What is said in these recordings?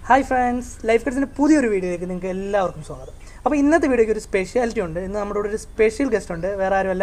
Hi friends life കട്സിൻ്റെ പുതിയൊരു വീഡിയോയിലേക്ക് നിങ്ങൾക്ക് എല്ലാവർക്കും സ്വാഗതം അപ്പോൾ ഇന്നത്തെ വീഡിയോയ്ക്ക് ഒരു സ്പെഷ്യാലിറ്റി ഉണ്ട് ഇന്ന് നമ്മുടെ കൂടെ ഒരു സ്പെഷ്യൽ ഗസ്റ്റ് ഉണ്ട് വേറെ ആരുമല്ല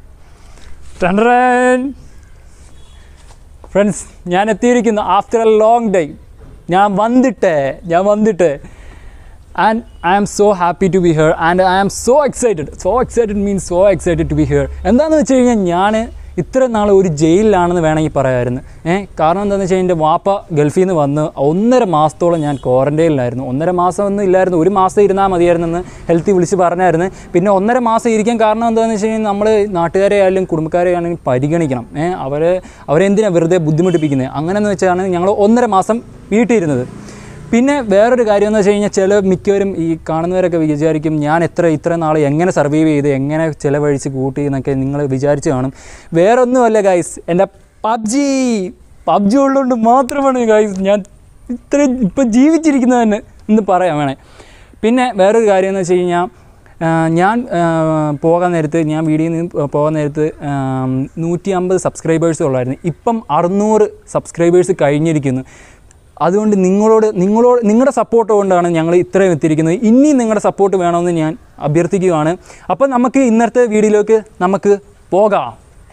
ഫ്രണ്ട്സ് ഞാൻ എത്തിയിരിക്കുന്നു ആഫ്റ്റർ എ ലോങ് ടൈം ഞാൻ വന്നിട്ട് ഞാൻ വന്നിട്ട് and I am so happy to be here and I am so excited so excited means so excited to be here എന്താണെന്ന് വെച്ച് കഴിഞ്ഞാൽ ഞാൻ ഇത്ര നാൾ ഒരു ജയിലിലാണെന്ന് വേണമെങ്കിൽ പറയാമായിരുന്നു ഏഹ് കാരണം എന്താണെന്ന് വെച്ച് കഴിഞ്ഞാൽ എൻ്റെ വാപ്പ ഗൾഫിൽ നിന്ന് വന്ന് ഒന്നര മാസത്തോളം ഞാൻ ക്വാറൻറ്റൈനിലായിരുന്നു ഒന്നര മാസം ഒന്നും ഇല്ലായിരുന്നു ഒരു മാസം ഇരുന്നാൽ മതിയായിരുന്നെന്ന് ഹെൽത്തി വിളിച്ച് പറഞ്ഞായിരുന്നു പിന്നെ ഒന്നര മാസം ഇരിക്കാൻ കാരണം എന്താണെന്ന് വെച്ച് കഴിഞ്ഞാൽ നമ്മൾ നാട്ടുകാരെ ആയാലും കുടുംബക്കാരെ ആണെങ്കിലും പരിഗണിക്കണം ഏഹ് അവരെ അവരെന്തിനാണ് വെറുതെ ബുദ്ധിമുട്ടിപ്പിക്കുന്നത് അങ്ങനെയെന്ന് വെച്ചാണ് ഞങ്ങൾ ഒന്നര മാസം വീട്ടിലിരുന്നത് പിന്നെ വേറൊരു കാര്യം എന്ന് വെച്ച് കഴിഞ്ഞാൽ ചില മിക്കവരും ഈ കാണുന്നവരൊക്കെ വിചാരിക്കും ഞാൻ എത്ര ഇത്ര നാൾ എങ്ങനെ സർവൈവ് ചെയ്ത് എങ്ങനെ ചിലവഴിച്ച് കൂട്ടി എന്നൊക്കെ നിങ്ങൾ വിചാരിച്ച് കാണും വേറെ ഒന്നുമല്ല ഗൈസ് എൻ്റെ പബ്ജി പബ്ജി ഉള്ളതുകൊണ്ട് മാത്രമാണ് ഗൈസ് ഞാൻ ഇത്രയും ഇപ്പം ജീവിച്ചിരിക്കുന്നത് തന്നെ എന്ന് പറയാം വേണേ പിന്നെ വേറൊരു കാര്യം എന്ന് വെച്ച് കഴിഞ്ഞാൽ ആ, ഞാൻ ആ, പോകാൻ നേരത്ത് ഞാൻ വീഡിയോയിൽ നിന്ന് പോകാൻ നേരത്ത് നൂറ്റി അമ്പത് സബ്സ്ക്രൈബേഴ്സ് ഉള്ളായിരുന്നു ഇപ്പം അറുന്നൂറ് സബ്സ്ക്രൈബേഴ്സ് കഴിഞ്ഞിരിക്കുന്നു അതുകൊണ്ട് നിങ്ങളോട് നിങ്ങളോട് നിങ്ങളുടെ സപ്പോർട്ട് കൊണ്ടാണ് ഞങ്ങൾ ഇത്രയും എത്തിയിരിക്കുന്നത് ഇനിയും നിങ്ങളുടെ സപ്പോർട്ട് വേണമെന്ന് ഞാൻ അഭ്യർത്ഥിക്കുകയാണ് അപ്പം നമുക്ക് ഇന്നത്തെ വീഡിയോയിലേക്ക് നമുക്ക് പോകാം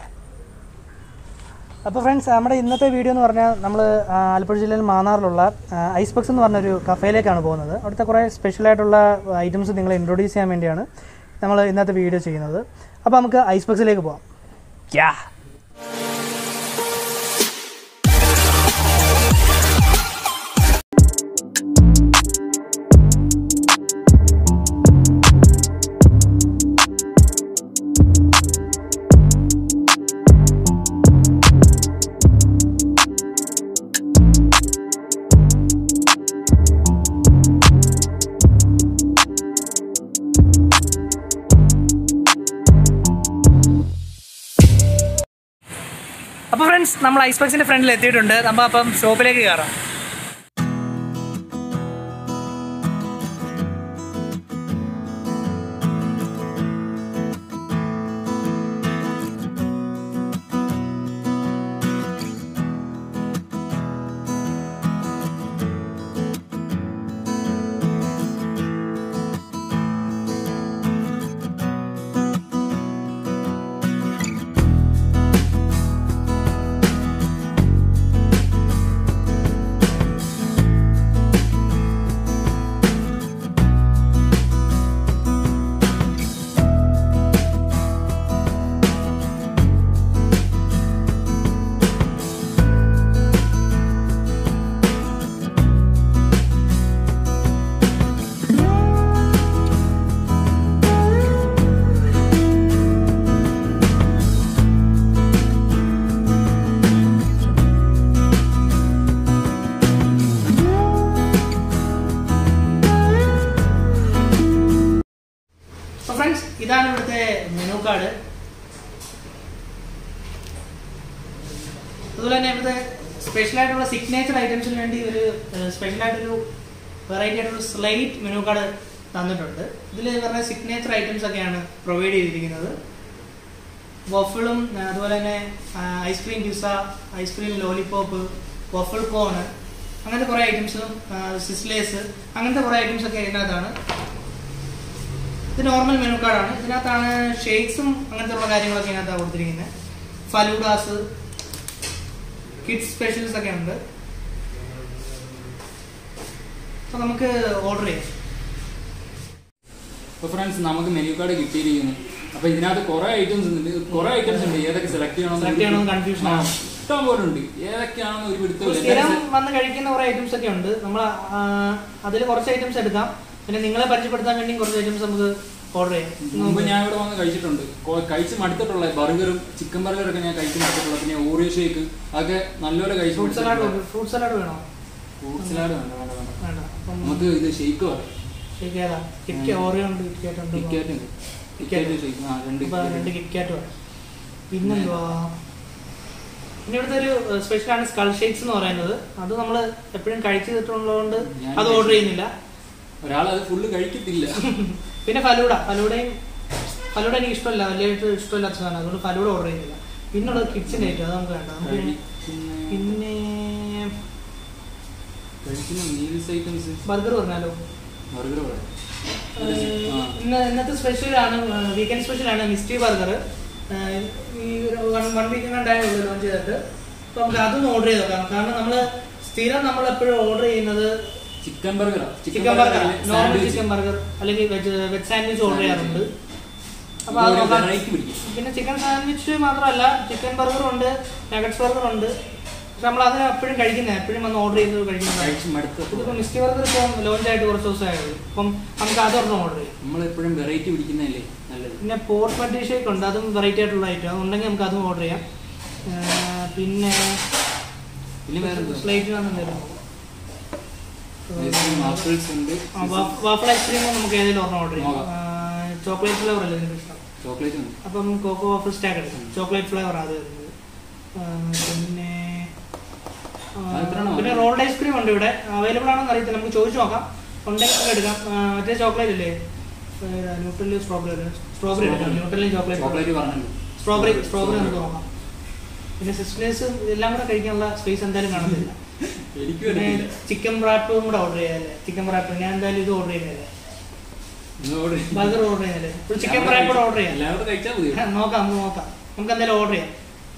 അപ്പോൾ ഫ്രണ്ട്സ് നമ്മുടെ ഇന്നത്തെ വീഡിയോ എന്ന് പറഞ്ഞാൽ നമ്മൾ ആലപ്പുഴ ജില്ലയിൽ മാന്നാറിലുള്ള ഐസ് ബക്സ് എന്ന് പറഞ്ഞൊരു കഫേയിലേക്കാണ് പോകുന്നത് അവിടുത്തെ കുറേ സ്പെഷ്യലായിട്ടുള്ള ഐറ്റംസ് നിങ്ങളെ ഇൻട്രൊഡ്യൂസ് ചെയ്യാൻ വേണ്ടിയാണ് നമ്മൾ ഇന്നത്തെ വീഡിയോ ചെയ്യുന്നത് അപ്പോൾ നമുക്ക് ഐസ് ബക്സിലേക്ക് പോകാം യാ അപ്പോൾ ഫ്രണ്ട്സ് നമ്മൾ ഐസ് ബക്സിൻ്റെ ഫ്രണ്ടിൽ എത്തിയിട്ടുണ്ട് നമ്മൾ അപ്പം ഷോപ്പിലേക്ക് കയറാം അപ്പോൾ ഫ്രണ്ട്സ് ഇതാണ് ഇവിടുത്തെ മെനു കാർഡ് അതുപോലെ തന്നെ ഇവിടുത്തെ സ്പെഷ്യൽ ആയിട്ടുള്ള സിഗ്നേച്ചർ ഐറ്റംസിന് വേണ്ടി ഒരു സ്പെഷ്യൽ ആയിട്ടൊരു വെറൈറ്റി ആയിട്ടുള്ള സ്ലൈറ്റ് മെനു കാർഡ് തന്നിട്ടുണ്ട് ഇതിൽ പറഞ്ഞ സിഗ്നേച്ചർ ഐറ്റംസ് ഒക്കെയാണ് പ്രൊവൈഡ് ചെയ്തിരിക്കുന്നത് വഫിളും അതുപോലെ തന്നെ ice cream pizza ice cream lollipop waffle cone അങ്ങനത്തെ കുറേ ഐറ്റംസും സിസ്ലേസ് അങ്ങനത്തെ കുറേ ഐറ്റംസ് ഒക്കെ ഇതിനകത്താണ് ഇത് നോർമൽ മെനു കാർഡാണ് ഇതിനകത്താണ് ഷേക്സും അങ്ങനത്തെ ഉള്ള കാര്യങ്ങളൊക്കെ ഇതിനകത്താണ് കൊടുത്തിരിക്കുന്നത് ഫലൂഡാസ് കിഡ്സ് സ്പെഷ്യൽസ് ഒക്കെ ഉണ്ട് അപ്പൊ നമുക്ക് ഓർഡർ ചെയ്യാം അപ്പോൾ ഫ്രണ്ട്സ് നമുക്ക് മെനു കാർഡ് കിട്ടിയിരിക്കുന്നു അപ്പോൾ ഇതിനകത്ത് കുറേ ഐറ്റംസ് ഉണ്ട് കുറേ ഐറ്റംസ് ഉണ്ട് ഏതൊക്കെ സെലക്ട് Select ചെയ്യണമെന്ന് confusion ആണ്. ഇഷ്ടം പോലെ ഉണ്ട് ഏതൊക്കെയാണെന്ന് ഒരു പിടുത്തമില്ല സ്ഥിരം വന്ന് കഴിക്കുന്ന കുറെ ഐറ്റംസ് ഒക്കെ ഉണ്ട് നമ്മൾ അതിൽ കുറച്ച് ഐറ്റംസ് എടുക്കാം പിന്നെ നിങ്ങളെ പരിചയപ്പെടുത്താൻ വേണ്ടി കുറച്ച് ഐറ്റംസ് നമുക്ക് ഓർഡർ മുമ്പ് ചെയ്യാം ഞാൻ ഇവിടെ വന്ന് കഴിച്ചിട്ടുണ്ട് കൊ- കഴിച്ച് മടുത്തിട്ടുള്ള ബർഗറും ചിക്കൻ ബർഗറൊക്കെ ഞാൻ കഴിച്ച് മടുത്തിട്ടുള്ള പിന്നെ ഓറിയോ ഷേക്ക് അതൊക്കെ നല്ലപോലെ കഴിച്ച് ഫ്രൂട്ട് സലാഡ് ഫ്രൂട്ട് സലാഡ് വേണോ ഫ്രൂട്ട് സലാഡ് വേണ്ട വേണ്ട വേണ്ട വേണ്ട അപ്പം നമുക്ക് ഇത് ഷേക്ക് പറയാം ഷേക്ക് ഏതാ കിറ്റ് ഓറിയോ ഉണ്ട് കിറ്റ് ഉണ്ട് കിക്കാറ്റ് ഉണ്ട് കിക്കാറ്റ് ഷേക്ക് ആ രണ്ട് ഇപ്പൊ രണ്ട് കിറ്റ്കാറ്റ് വേണം പിന്നെന്തുവാ പിന്നെ ഇവിടുത്തെ ഒരു സ്പെഷ്യൽ ആണ് സ്കൾ ഷേക്സ് എന്ന് പറയുന്നത് അത് നമ്മൾ എപ്പോഴും കഴിച്ചിട്ടുള്ളതുകൊണ്ട് ഞാൻ അത് ഓർഡർ ചെയ്യുന്നില്ല ഒരാൾ അത് ഫുള്ള് കഴിക്കത്തില്ല പിന്നെ ഫലൂഡ ഫലൂഡയും ഫലൂഡ എനിക്ക് ഇഷ്ടമല്ല വലിയായിട്ട് ഇഷ്ടമില്ലാത്ത സാധനം അതുകൊണ്ട് ഫലൂഡ ഓർഡർ ചെയ്യുന്നില്ല പിന്നുള്ളത് കിഡ്സിന്റെ ഐറ്റം അത് നമുക്ക് വേണ്ട നമുക്ക് കഴിക്കുന്ന- പിന്നെ കഴിക്കുന്ന മീൽസ് ഐറ്റംസ് ബർഗർ പറഞ്ഞാലോ ബർഗർ ഏഹ് ഇന്ന് ഇന്നത്തെ സ്പെഷ്യലാണ് വീക്കെൻഡ് സ്പെഷ്യലാണ് മിസ്റ്റി ബർഗർ ഈ ഒരു വൺ വൺ വീക്ക് കണ്ടായുള്ളൂ ലോഞ്ച് ചെയ്തിട്ട് അപ്പോൾ നമുക്ക് അതൊന്ന് ഓർഡർ ചെയ്ത് നോക്കാം കാരണം നമ്മൾ സ്ഥിരം നമ്മൾ എപ്പോഴും ഓർഡർ ചെയ്യുന്നത് ചിക്കൻ ബർഗറാ chicken burger normal chicken burger അല്ലെങ്കിൽ വെജ് വെജ് സാൻഡ്വിച്ച് ഓർഡർ ചെയ്യാറുണ്ട് അപ്പോൾ അത് നോക്കാം വെറൈറ്റി പിടിക്കും പിന്നെ ചിക്കൻ സാൻഡ്വിച്ച് മാത്രമല്ല ചിക്കൻ ബർഗർ ഉണ്ട് നഗറ്റ്സ് ബർഗർ ഉണ്ട് പക്ഷെ നമ്മൾ അത് എപ്പോഴും കഴിക്കുന്നത് എപ്പോഴും വന്ന് ഓർഡർ ചെയ്ത് കഴിക്കുന്നതാണ് കഴിച്ച് മടുത്തപ്പോൾ ഇതിപ്പോൾ മിസ്റ്റി ബർഗർ ഇപ്പം ലോഞ്ച് ആയിട്ട് കുറച്ച് ദിവസമായുള്ളൂ അപ്പം നമുക്ക് അതൊരെണ്ണം ഓർഡർ ചെയ്യാം നമ്മളെപ്പോഴും വെറൈറ്റി പിടിക്കുന്നതല്ലേ നല്ലത് പിന്നെ പോർട്ട് മട്ടി ഷേക്ക് ഉണ്ട് അതും വെറൈറ്റി ആയിട്ടുള്ള ഐറ്റം അതുണ്ടെങ്കിൽ നമുക്ക് അതും ഓർഡർ ചെയ്യാം ആ, പിന്നെ പിന്നെ വേറെന്താ സ്ലൈറ്റ് വന്നിട്ടുണ്ടായിരുന്നു ആപ്പിൾസ് ഉണ്ട് വാഫിൾ ഐസ്ക്രീം നമുക്ക് ഏതെങ്കിലും ഒരെണ്ണം ഓർഡർ ചെയ്യാം നോക്കാം. ചോക്ലേറ്റ് ഫ്ലേവർ അല്ലേ നിങ്ങൾക്ക് ഇഷ്ടം ചോക്ലേറ്റ് ഉണ്ട് അപ്പം കോക്കോ വാഫിൾ സ്റ്റാക്ക് എടുക്കാം ചോക്ലേറ്റ് ഫ്ലേവർ അത് വരുന്നത് ആ, പിന്നെ ആ, അത് എത്രയാണോ? പിന്നെ റോൾഡ് ഐസ്ക്രീം ഉണ്ട് ഇവിടെ അവൈലബിൾ ആണെന്ന് അറിയത്തില്ല നമുക്ക് ചോദിച്ചു നോക്കാം ഉണ്ടെങ്കിൽ നമുക്ക് എടുക്കാം ആ, മറ്റേ ചോക്ലേറ്റ് ഇല്ലേ ന്യൂട്രലും സ്ട്രോബെറി സ്ട്രോബെറി എടുക്കാം ന്യൂട്രലും ചോക്ലേറ്റ് ചോക്ലേറ്റ് പറഞ്ഞല്ലോ സ്ട്രോബെറി സ്ട്രോബെറി നമുക്ക് നോക്കാം പിന്നെ സിസ്റ്റേഴ്സ് എല്ലാം കൂടെ കഴിക്കാനുള്ള സ്പേസ് എന്തായാലും കാണത്തില്ല എനിക്ക് പിന്നെ വരുന്നില്ല ചിക്കൻ റാപ്പും കൂടെ ഓർഡർ ചെയ്യാല്ലേ ചിക്കൻ റാപ്പ് ഞാൻ എന്തായാലും ഇത് ഓർഡർ ചെയ്യുന്നില്ലേ നിങ്ങൾ order ചെയ്യ്. ബർഗർ ഓർഡർ ചെയ്യുന്നില്ലേ ഒരു ചിക്കൻ റാപ്പ് കൂടെ ഓർഡർ ചെയ്യാം എല്ലാം കൂടെ കഴിച്ചാൽ മതി നോക്കാം നമുക്ക് നോക്കാം നമുക്ക് എന്തായാലും ഓർഡർ ചെയ്യാം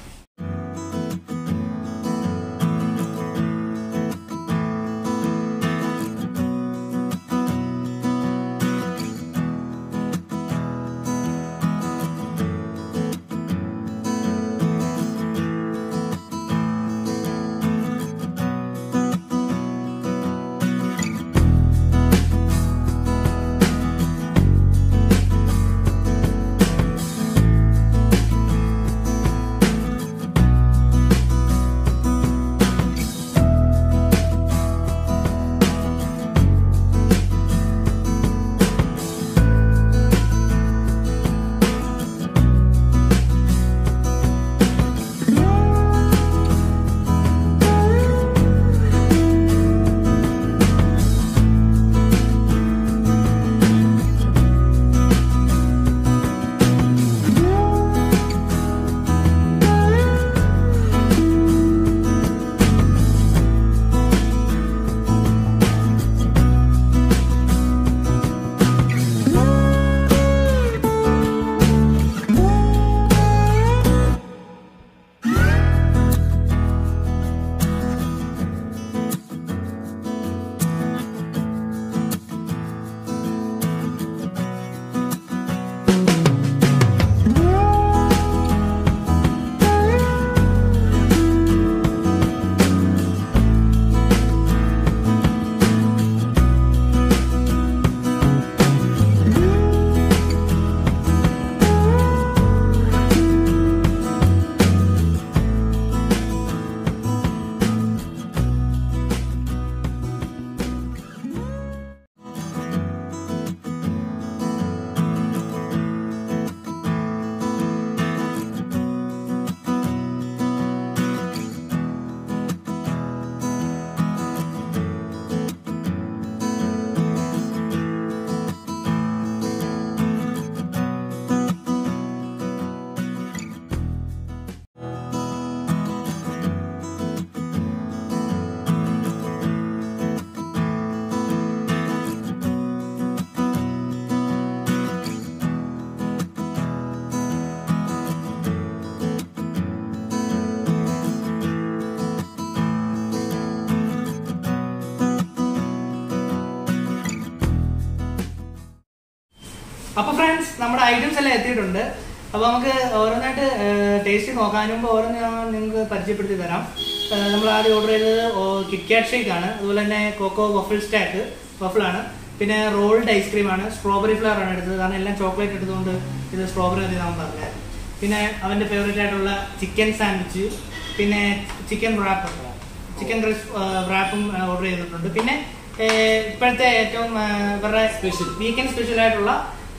അപ്പൊ ഫ്രണ്ട്സ് നമ്മുടെ ഐറ്റംസ് എല്ലാം എത്തിയിട്ടുണ്ട് അപ്പൊ നമുക്ക് ഓരോന്നായിട്ട് ടേസ്റ്റ് നോക്കാം അതിന് മുമ്പ് ഓരോന്ന് ഞാൻ നിങ്ങൾക്ക് പരിചയപ്പെടുത്തി തരാം നമ്മൾ ആദ്യം ഓർഡർ ചെയ്തത് കിറ്റ്കാറ്റ് ഷേക്ക് ആണ് അതുപോലെ തന്നെ കോക്കോ വഫിൾ സ്റ്റാക്ക് വഫിളാണ് പിന്നെ റോൾഡ് ഐസ്ക്രീം ആണ് സ്ട്രോബെറി ഫ്ലേവർ ആണ് എടുത്തത് കാരണം എല്ലാം ചോക്ലേറ്റ് എടുത്തുകൊണ്ട് ഇത് സ്ട്രോബെറി മതി നാം പറഞ്ഞത് പിന്നെ അവന്റെ ഫേവറേറ്റ് ആയിട്ടുള്ള ചിക്കൻ സാൻഡ്വിച്ച് പിന്നെ ചിക്കൻ റാപ്പ് ചിക്കൻ റാപ്പും ഓർഡർ ചെയ്തിട്ടുണ്ട് പിന്നെ ഏഹ്, ഇപ്പോഴത്തെ ഏറ്റവും ഏഹ്, ഇവരുടെ Special. വീക്കെൻഡ് സ്പെഷ്യൽ ആയിട്ടുള്ള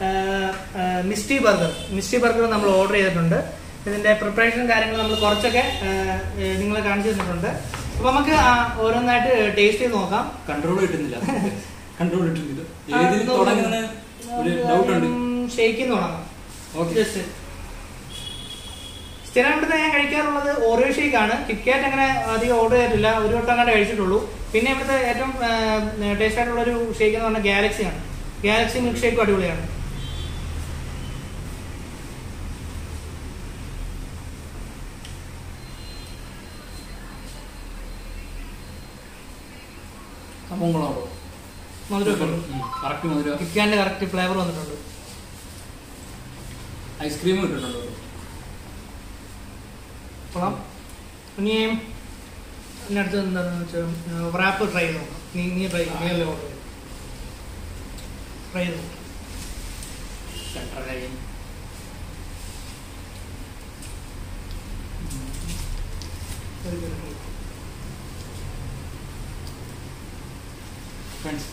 മിസ്റ്റി ബർഗർ മിസ്റ്റി ബർഗർ നമ്മൾ ഓർഡർ ചെയ്തിട്ടുണ്ട് ഇതിന്റെ പ്രിപ്പറേഷൻ കാര്യങ്ങൾ നമ്മൾ കുറച്ചൊക്കെ നിങ്ങൾ കാണിച്ചു തന്നിട്ടുണ്ട് അപ്പൊ നമുക്ക് ആ ഓരോന്നായിട്ട് ടേസ്റ്റ് ചെയ്ത് നോക്കാം കൺട്രോൾ കിട്ടുന്നില്ല കൺട്രോൾ കിട്ടുന്നില്ല ഏതിൽ തുടങ്ങുന്ന ഒരു ഡൗട്ട് ഉണ്ട് ഷേക്കിന്ന് തുടങ്ങാം ഓക്കെ ജസ്റ്റ് സ്ഥിരം ഇവിടുത്തെ ഞാൻ കഴിക്കാറുള്ളത് ഓറിയോ ഷേക്ക് ആണ് കിറ്റ്കാറ്റ് അങ്ങനെ അധികം ഓർഡർ ചെയ്തിട്ടില്ല ഒരു വട്ടം കണ്ട് കഴിച്ചിട്ടുള്ളൂ പിന്നെ ഇവിടുത്തെ ഏറ്റവും ടേസ്റ്റ് ആയിട്ടുള്ള ഒരു ഷേക്ക് എന്ന് പറഞ്ഞാൽ ഗാലക്സി ആണ് ഗാലക്സി മിൽക്ക് ഷേക്കും അടിപൊളിയാണ് സംഭവം കൊള്ളാമോ മധുരമൊക്കെ ഉണ്ട് കറക്റ്റ് മധുര കിറ്റ്കാറ്റിന്റെ കറക്റ്റ് ഫ്ലേവർ വന്നിട്ടുണ്ട് ഐസ്ക്രീം കിട്ടുന്നുണ്ടോ കൊള്ളാം ഇനി ഇനി അടുത്ത് എന്താണെന്ന് വെച്ചാൽ റാപ്പ് ട്രൈ ചെയ്ത് നോക്കാം നീ നീ ട്രൈ ചെയ്യും നീ അല്ലേ ഓർഡർ ട്രൈ ചെയ്ത് നോക്കാം ഒരു minute. ഫ്രണ്ട്സ്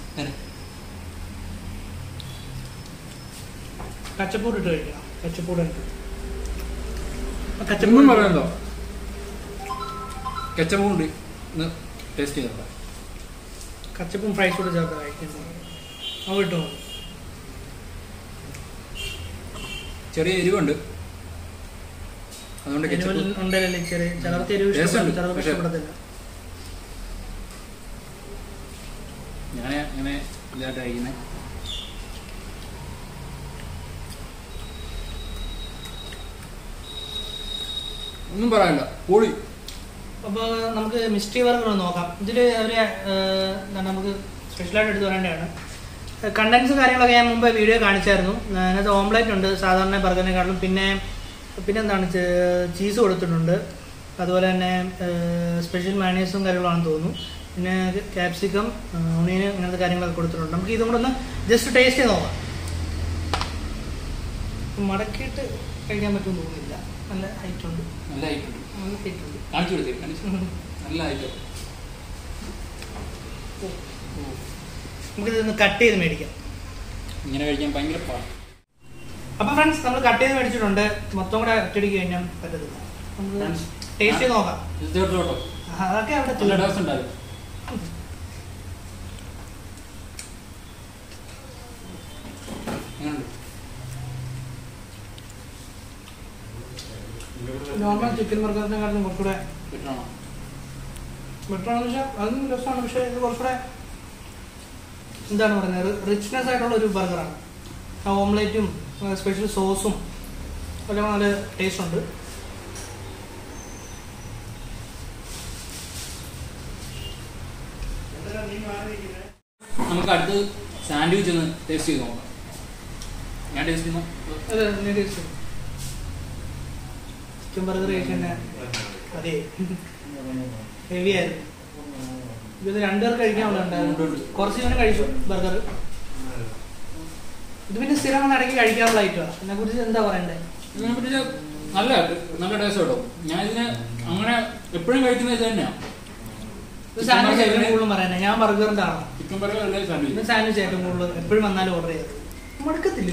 കച്ചപ്പൂട് ഇട്ട് കഴിക്കാം കച്ചപ്പൂട് ഇട്ട് ഒന്നും കച്ചപ്പൂട് പറയണ്ടോ കെച്ചപ്പും ഉണ്ട് ഒന്ന് ടേസ്റ്റ് ചെയ്തോ കച്ചപ്പും ഫ്രൈസ് കൂടെ ചേർത്ത് കഴിക്കുന്നത് അത് ഇട്ട് നോക്കും ചെറിയ എരിവുണ്ട് അതുകൊണ്ട് കെച്ചപ്പ് എരിവൽ ഉണ്ടല്ലേ ചെറിയ ചിലർക്ക് എരിവ് Taste ഇഷ്ടപ്പെടും ഉണ്ട്, ചിലർക്ക് പക്ഷേ- ഇഷ്ടപ്പെടത്തില്ല ഞാൻ അങ്ങനെ ഇതായിട്ട് കഴിക്കുന്നത് ഒന്നും പറയാനില്ല പൊളി അപ്പോൾ നമുക്ക് മിസ്റ്ററി ബർഗർ ഒന്ന് നോക്കാം ഇതിൽ അവർ എന്താണ് നമുക്ക് സ്പെഷ്യലായിട്ട് എടുത്ത് പറയേണ്ടതാണ് കണ്ടൻസ് കാര്യങ്ങളൊക്കെ ഞാൻ മുമ്പ് വീഡിയോ കാണിച്ചായിരുന്നു ആ, അതിനകത്ത് ഓംലെറ്റ് ഉണ്ട് സാധാരണ ബർഗറിനെക്കാളും പിന്നെ പിന്നെ എന്താണ് ചീസ് കൊടുത്തിട്ടുണ്ട് അതുപോലെ തന്നെ സ്പെഷ്യൽ മാനേഴ്സും കാര്യങ്ങളാണെന്ന് തോന്നുന്നു പിന്നെ ക്യാപ്സിക്കം ഓണിയൻ അങ്ങനത്തെ കാര്യങ്ങളൊക്കെ കൊടുത്തിട്ടുണ്ട് നമുക്ക് ഇതും കൂടെ ഒന്ന് ജസ്റ്റ് ടേസ്റ്റ് ചെയ്ത് നോക്കാം മടക്കിയിട്ട് കഴിക്കാൻ പറ്റുമെന്ന് തോന്നുന്നില്ല നല്ല ഹൈറ്റ് ഉണ്ട് നല്ല ഐറ്റം നല്ല ഹൈറ്റ് ഉണ്ട് കാണിച്ചു കൊടുത്തേ കാണിച്ചു നല്ല ഐറ്റം നമുക്കിതൊന്ന് കട്ട് ചെയ്ത് മേടിക്കാം ഇങ്ങനെ കഴിക്കാൻ ഭയങ്കര പാടാണ് അപ്പൊ ഫ്രണ്ട്സ് നമ്മൾ കട്ട് ചെയ്ത് മേടിച്ചിട്ടുണ്ട് മൊത്തം കൂടെ ഒറ്റയടിക്ക് കഴിഞ്ഞാൽ പറ്റത്തില്ല നമുക്ക് Friends, ടേസ്റ്റ് ചെയ്ത് നോക്കാം ഇത് കേട്ടോ കേട്ടോ അതൊക്കെ അവിടെ നല്ല തീർന്നു. ടേസ്റ്റ് ഉണ്ടാവും എങ്ങനെയുണ്ട് നോർമൽ ചിക്കൻ ബർഗറിനെക്കാളും കുറച്ചുകൂടെ ബെറ്ററാണോ ബെറ്റർ ആണെന്ന് വെച്ചാൽ അതും രസമാണ് പക്ഷേ ഇത് കുറച്ചുകൂടെ എന്താണ് പറയുന്നത് റിച്ച്നെസ് ആയിട്ടുള്ള ഒരു ബർഗറാണ് ആ ഓംലേറ്റും സ്പെഷ്യൽ സോസും എല്ലാം നല്ല ടേസ്റ്റ് ഉണ്ട് നമുക്ക് അടുത്ത് സാൻഡ്വിച്ച് ഒന്ന് ടേസ്റ്റ് ചെയ്ത് നോക്കാം ഞാൻ ടേസ്റ്റ് ചെയ്യുന്നു അതെ ടേസ്റ്റ് ചിക്കൻ ബർഗർ കഴിച്ചതന്നെ അതെ ഹെവി ആയിരുന്നു ഇത് രണ്ടുപേർക്ക് കഴിക്കാനുണ്ടായിരുന്നു കുറച്ച് ഞാൻ കഴിച്ചു ബർഗർ ഇത് പിന്നെ സ്ഥിരം വന്ന് ഇടയ്ക്ക് കഴിക്കാനുള്ള ഐറ്റമാണ് ഇതിനെ കുറിച്ച് എന്താ പറയണ്ടേ ഇതിനെ പറ്റി നല്ല നല്ല ടേസ്റ്റ് കേട്ടോ ഞാൻ ഇതിന് അങ്ങനെ എപ്പോഴും കഴിക്കുന്നത് ഇത് തന്നെയാണ് ഇത് സാൻഡ്വിച്ച് ഏറ്റവും കൂടുതലും പറയുന്നത് ഞാൻ ബർഗറിന്റെ ആണോ ചിക്കൻ ബർഗർ അല്ലേ ഇത് സാൻഡ്വിച്ച് സാൻഡ്വിച്ച് ഏറ്റവും കൂടുതൽ എപ്പോഴും വന്നാലും ഓർഡർ ചെയ്തത് മടുക്കത്തില്ല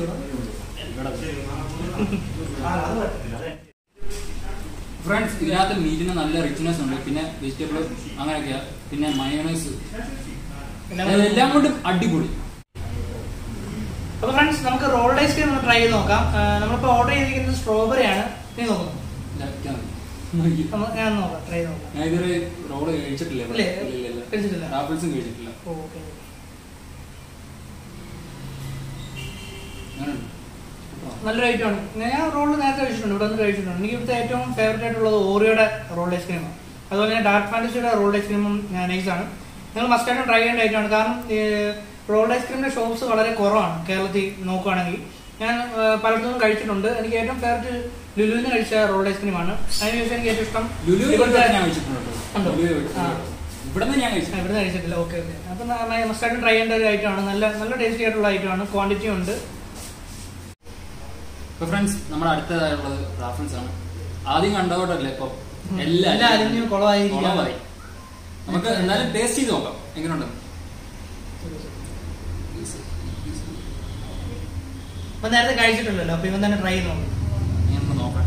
ഇവിടെ ഫ്രണ്ട്സ് ഇതിനകത്ത് മീറ്റിന് നല്ല റിച്ച്നെസ് ഉണ്ട് പിന്നെ വെജിറ്റബിൾ അങ്ങനെയൊക്കെയാ പിന്നെ മയോണൈസ് എല്ലാം കൊണ്ടും അടിപൊളി അപ്പൊ ഫ്രണ്ട്സ് നമുക്ക് റോൾഡ് ഐസ്ക്രീം ഒന്ന് ട്രൈ ചെയ്ത് നോക്കാം ആ, നമ്മളിപ്പോ ഓർഡർ ചെയ്തിരിക്കുന്നത് സ്ട്രോബെറി ആണ് നീ നോക്കുന്നു ഇതാക്കിയാ മതി. നമ്മ- ഞാൻ നോക്കാം ട്രൈ ചെയ്ത് നോക്കാം ഞാൻ ഇതുവരെ റോള് കഴിച്ചിട്ടില്ല ഇവിടെ. ഇല്ലേ? ഇല്ല, ഇല്ല. കഴിച്ചിട്ടില്ല? ആപ്പിൾസും കഴിച്ചിട്ടില്ല ഓക്കെ അങ്ങനെയുണ്ട് നല്ലൊരു ഐറ്റമാണ് ഞാൻ റോള് നേരത്തെ കഴിച്ചിട്ടുണ്ട് ഇവിടെ നിന്ന് കഴിച്ചിട്ടുണ്ട് എനിക്ക് ഇവിടുത്തെ ഏറ്റവും ഫേവറേറ്റ് ആയിട്ടുള്ളത് ഓറിയോയുടെ റോൾഡ് ഐസ്ക്രീമാണ് അതുപോലെ തന്നെ ഡാർക്ക് ഫാൻറ്റസിയുടെ റോൾഡ് ഐസ്ക്രീമും നൈസാണ് നിങ്ങൾ മസ്റ്റായിട്ടും ട്രൈ ചെയ്യേണ്ട ഐറ്റമാണ് കാരണം റോൾഡ് ഐസ്ക്രീമിന്റെ ഷോപ്സ് വളരെ കുറവാണ് കേരളത്തിൽ നോക്കുകയാണെങ്കിൽ ഞാൻ ആ, പലയിടത്തും കഴിച്ചിട്ടുണ്ട് എനിക്ക് ഏറ്റവും ഫേവറേറ്റ് ലുലുവിന് കഴിച്ച റോൾഡ് ഐസ്ക്രീമാണ് അതിനുശേഷം എനിക്ക് ഏറ്റവും ഇഷ്ടം ലുലു ഇവിടുത്തെ ഞാൻ കഴിച്ചിട്ടുണ്ട് കേട്ടോ. ഉണ്ടോ? ലുലു കഴിച്ചിട്ടുണ്ട്. ആ. ഇവിടെ നിന്ന് ഞാൻ കഴിച്ചു ആ, ഇവിടുന്ന് കഴിച്ചിട്ടില്ല ഓക്കെ ഓക്കെ അപ്പം മസ്റ്റായിട്ടും ട്രൈ ചെയ്യേണ്ട ഒരു ഐറ്റമാണ് നല്ല നല്ല ടേസ്റ്റി ആയിട്ടുള്ള ഐറ്റമാണ് ക്വാണ്ടിറ്റി ഉണ്ട് ഇപ്പൊ ഫ്രണ്ട്സ് നമ്മുടെ അടുത്തതായുള്ളത് റാഫിൾസ് ആണ് ആദ്യം കണ്ടതോട്ടല്ലേ ഇപ്പൊ എല്ലാം എല്ലാം അരിഞ്ഞ് കുളമായിരിക്കുകയാണ്. കുളമായി. നമുക്ക് എന്നാലും ടേസ്റ്റ് ചെയ്ത് നോക്കാം എങ്ങനെയുണ്ട് അപ്പൊ നേരത്തെ കഴിച്ചിട്ടുണ്ടല്ലോ അപ്പൊ ഇവൻ തന്നെ ട്രൈ ചെയ്ത് നോക്കാം എങ്ങനെയുണ്ട് നോക്കാം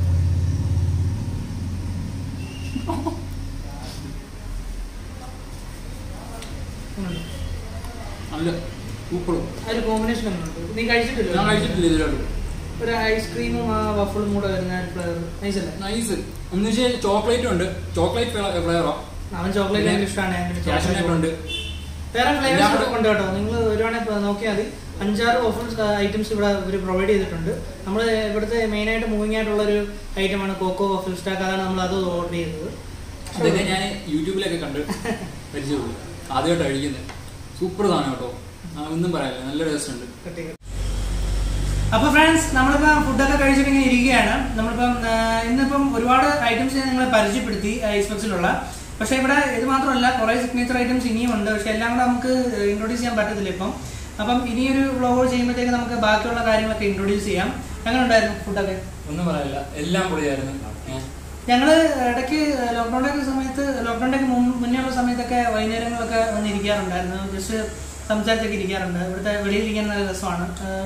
ഉം. നല്ല സൂപ്പർ അതിൽ കോമ്പിനേഷൻ ഉണ്ട് നീ കഴിച്ചിട്ടില്ല ഞാൻ കഴിച്ചിട്ടില്ല ഇതിലോട്ട് ഒരു ഐസ്ക്രീമും ആ വഫിളും കൂടെ വരുന്ന ഫ്ലേവർ നൈസ് അല്ലേ നൈസ് എന്ന് വെച്ചാൽ ചോക്ലേറ്റും ഉണ്ട് ചോക്ലേറ്റ് ഫ്ലേവറോ അവൻ ചോക്ലേറ്റ് ഭയങ്കര ഇഷ്ടമാണ് ഞാൻ പിന്നെ കാഷ്നട്ട് chocolate ഉണ്ട് വേറെ എല്ലാം ഫ്ലേവേഴ്സ് കൂടെ- ഉണ്ട് കേട്ടോ നിങ്ങൾ വരുവാണെങ്കിൽ നോക്കിയാൽ മതി അഞ്ചാറ് ഓഫേഴ്സ് ഐറ്റംസ് ഇവിടെ ഇവർ പ്രൊവൈഡ് ചെയ്തിട്ടുണ്ട് നമ്മൾ ഇവിടുത്തെ മെയിൻ ആയിട്ട് മൂവിങ് ആയിട്ടുള്ള ഒരു ഐറ്റമാണ് കോക്കോ വഫിൾ സ്റ്റാക്ക് അതാണ് നമ്മൾ അത് ഓർഡർ ചെയ്തത് അതൊക്കെ ഞാൻ യൂട്യൂബിലൊക്കെ കണ്ട് പരിചയമുള്ളൂ ആദ്യമായിട്ട് കഴിക്കുന്നത് സൂപ്പർ സാധനം കേട്ടോ ആ, ഒന്നും പറയാനില്ല നല്ല ടേസ്റ്റ് ഉണ്ട് അപ്പൊ ഫ്രണ്ട്സ് നമ്മളിപ്പം ഫുഡൊക്കെ കഴിച്ചിട്ട് ഇങ്ങനെ ഇരിക്കുകയാണ് നമ്മളിപ്പം ആ, ഇന്നിപ്പം ഒരുപാട് ഐറ്റംസ് ഞാൻ നിങ്ങളെ പരിചയപ്പെടുത്തി ഐസ്ബക്സിലുള്ള പക്ഷെ ഇവിടെ ഇത് മാത്രമല്ല കുറെ സിഗ്നേച്ചർ ഐറ്റംസ് ഇനിയും ഉണ്ട് പക്ഷെ എല്ലാം കൂടെ നമുക്ക് ഇൻട്രൊഡ്യൂസ് ചെയ്യാൻ പറ്റത്തില്ല ഇപ്പം അപ്പം ഇനിയൊരു വ്ളോഗ് ചെയ്യുമ്പോഴത്തേക്ക് നമുക്ക് ബാക്കിയുള്ള കാര്യങ്ങളൊക്കെ ഇൻട്രൊഡ്യൂസ് ചെയ്യാം എങ്ങനെ ഉണ്ടായിരുന്നു ഫുഡൊക്കെ ഒന്നും പറയാനില്ല എല്ലാം പൊളിയായിരുന്നു ഏ. ഞങ്ങള് ഇടയ്ക്ക് ലോക്ക്ഡൌണിന്റെ ഒക്കെ സമയത്ത് ലോക്ക്ഡൌണിന്റെ ഒക്കെ മുൻ- മുന്നേ ഉള്ള സമയത്തൊക്കെ വൈകുന്നേരങ്ങളൊക്കെ വന്ന് ഇരിക്കാറുണ്ടായിരുന്നു ജസ്റ്റ് സംസാരിച്ചൊക്കെ ഇരിക്കാറുണ്ട് ഇവിടുത്തെ വെളിയിലിരിക്കാൻ നല്ല രസമാണ് ആഹ്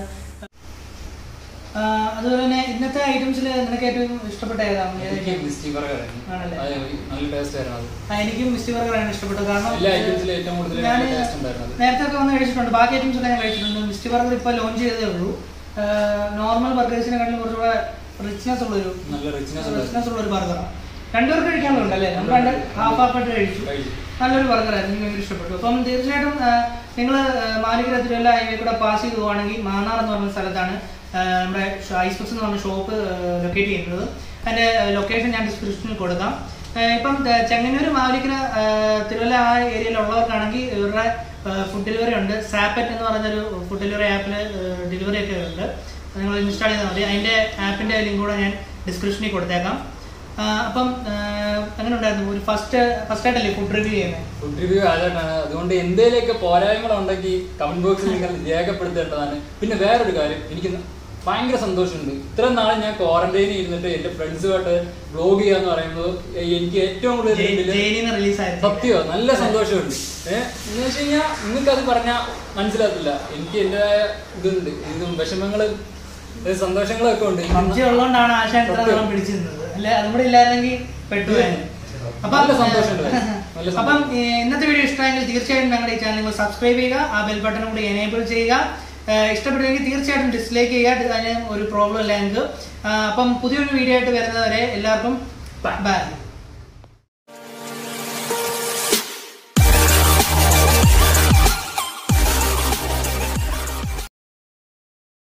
ആഹ് അതുപോലെ തന്നെ ഇന്നത്തെ ഐറ്റംസിൽ നിനക്ക് ഏറ്റവും ഇഷ്ടപ്പെട്ട ഏതാണ് എനിക്ക് മിസ്റ്റി ബർഗർ ആയിരുന്നു ആണല്ലേ? അത് നല്ല ടേസ്റ്റ് ആയിരുന്നു അത് ആ, എനിക്കും മിസ്റ്റി ബർഗറാണ് ഇഷ്ടപ്പെട്ടത് കാരണം എല്ലാ ഐറ്റംസിലും ഏറ്റവും കൂടുതൽ ഞാൻ ടേസ്റ്റ് ഉണ്ടായിരുന്നു അത് നേരത്തെ ഒക്കെ വന്ന് കഴിച്ചിട്ടുണ്ട് ബാക്കി ഐറ്റംസ് ഒക്കെ ഞാൻ കഴിച്ചിട്ടുണ്ട് മിസ്റ്റി ബർഗർ ഇപ്പോൾ ലോഞ്ച് ചെയ്തേ ഉള്ളൂ നോർമൽ ബർഗേഴ്സിനെക്കാട്ടിലും കുറച്ചുകൂടെ റിച്ച്നെസ് ഉള്ളൊരു നല്ല റിച്ച്നെസ് ഉണ്ടായിരുന്നു റിച്ച്നെസ് ഉള്ള ഒരു ബർഗറാണ് രണ്ടുപേർക്ക് കഴിക്കാനുണ്ട് അല്ലേ നമ്മൾ രണ്ട് ഹാഫ് ഹാഫ് ആയിട്ട് കഴിച്ചു കഴിച്ചു. നല്ലൊരു ബർഗറായിരുന്നു എനിക്ക് ഭയങ്കര ഇഷ്ടപ്പെട്ടു അപ്പം തീർച്ചയായിട്ടും നിങ്ങൾ മാലികര തിരുവല്ല ഹൈവേ കൂടെ പാസ് ചെയ്ത് പോവുകയാണെങ്കിൽ മാന്നാർ എന്ന് പറഞ്ഞ സ്ഥലത്താണ് ആ, നമ്മുടെ ഐസ്ബക്സ് എന്ന് പറഞ്ഞ ഷോപ്പ് ലൊക്കേറ്റ് ചെയ്യുന്നത് അതിന്റെ ലൊക്കേഷൻ ഞാൻ ഡിസ്ക്രിപ്ഷനിൽ കൊടുക്കാം ആ, ഇപ്പം ആ, ചെങ്ങന്നൂർ മാലിക്കര ആ, തിരുവല്ല ആ ഏരിയയിലുള്ളവർക്കാണെങ്കിൽ ഇവരുടെ ഫുഡ് ഡെലിവറി ഉണ്ട് സാപ്പറ്റ് എന്ന് പറഞ്ഞൊരു ഫുഡ് ഡെലിവറി ആപ്പിൽ ഡെലിവറി ഒക്കെ ഉണ്ട് നിങ്ങൾ ഇൻസ്റ്റാൾ ചെയ്താൽ മതി അതിന്റെ ആപ്പിന്റെ ലിങ്ക് കൂടെ ഞാൻ ഡിസ്ക്രിപ്ഷനിൽ കൊടുത്തേക്കാം ആ, അപ്പം ആ, എങ്ങനെ ഉണ്ടായിരുന്നു ഒരു ഫസ്റ്റ് ഫസ്റ്റ് ആയിട്ടല്ലേ ഫുഡ് റിവ്യൂ ചെയ്യുന്നത് ഫുഡ് റിവ്യൂ ആദ്യമായിട്ടാണ് അതുകൊണ്ട് എന്തെങ്കിലുമൊക്കെ പോരായ്മകളുണ്ടെങ്കിൽ കമന്റ് ബോക്സിൽ നിങ്ങൾ രേഖപ്പെടുത്തേണ്ടതാണ് പിന്നെ വേറൊരു കാര്യം എനിക്ക് ഭയങ്കര സന്തോഷമുണ്ട് ഇത്ര നാൾ ഞാൻ ക്വാറന്റൈനിൽ ഇരുന്നിട്ട് എന്റെ ഫ്രണ്ട്സുമായിട്ട് വ്ലോഗ് ചെയ്യാന്ന് പറയുമ്പോൾ എനിക്ക് ഏറ്റവും കൂടുതൽ ഇതില് ജയിലിൽ റിലീസായിരുന്നു സത്യോ നല്ല സന്തോഷമുണ്ട് ഏഹ് എന്ന് വെച്ച് കഴിഞ്ഞാൽ നിങ്ങൾക്ക് അത് പറഞ്ഞാൽ മനസ്സിലാത്തില്ല എനിക്ക് എന്റേതായ ഇതുണ്ട് ഇതും വിഷമങ്ങളും ഏഹ് സന്തോഷങ്ങളും ഒക്കെ ഉണ്ട് പബ്ജി ഉള്ളതുകൊണ്ടാണ് ആശാൻ ഇത്ര സത്യം. നാളം പിടിച്ചിരുന്നത് അല്ലെ അതും കൂടെ ഇല്ലായിരുന്നെങ്കിൽ പെട്ടുപോയി നല്ല സന്തോഷമുണ്ട് നല്ല സന്തോഷം. അപ്പം ഏ, ഇന്നത്തെ വീഡിയോ ഇഷ്ടമായെങ്കിൽ തീർച്ചയായിട്ടും ഞങ്ങളുടെ ഈ ചാനൽ നിങ്ങൾ സബ്സ്ക്രൈബ് ചെയ്യുക ആ ബെൽ ബട്ടൺ കൂടി എനേബിൾ ചെയ്യുക ഏ, ഇഷ്ടപ്പെട്ടെങ്കിൽ തീർച്ചയായിട്ടും ഡിസ്ലൈക്ക് ചെയ്യുക അതിന് ഒരു പ്രോബ്ലം ഇല്ല ഞങ്ങൾക്ക് ആ, അപ്പം പുതിയൊരു വീഡിയോ ആയിട്ട് വരുന്നവരെ എല്ലാവർക്കും ബൈ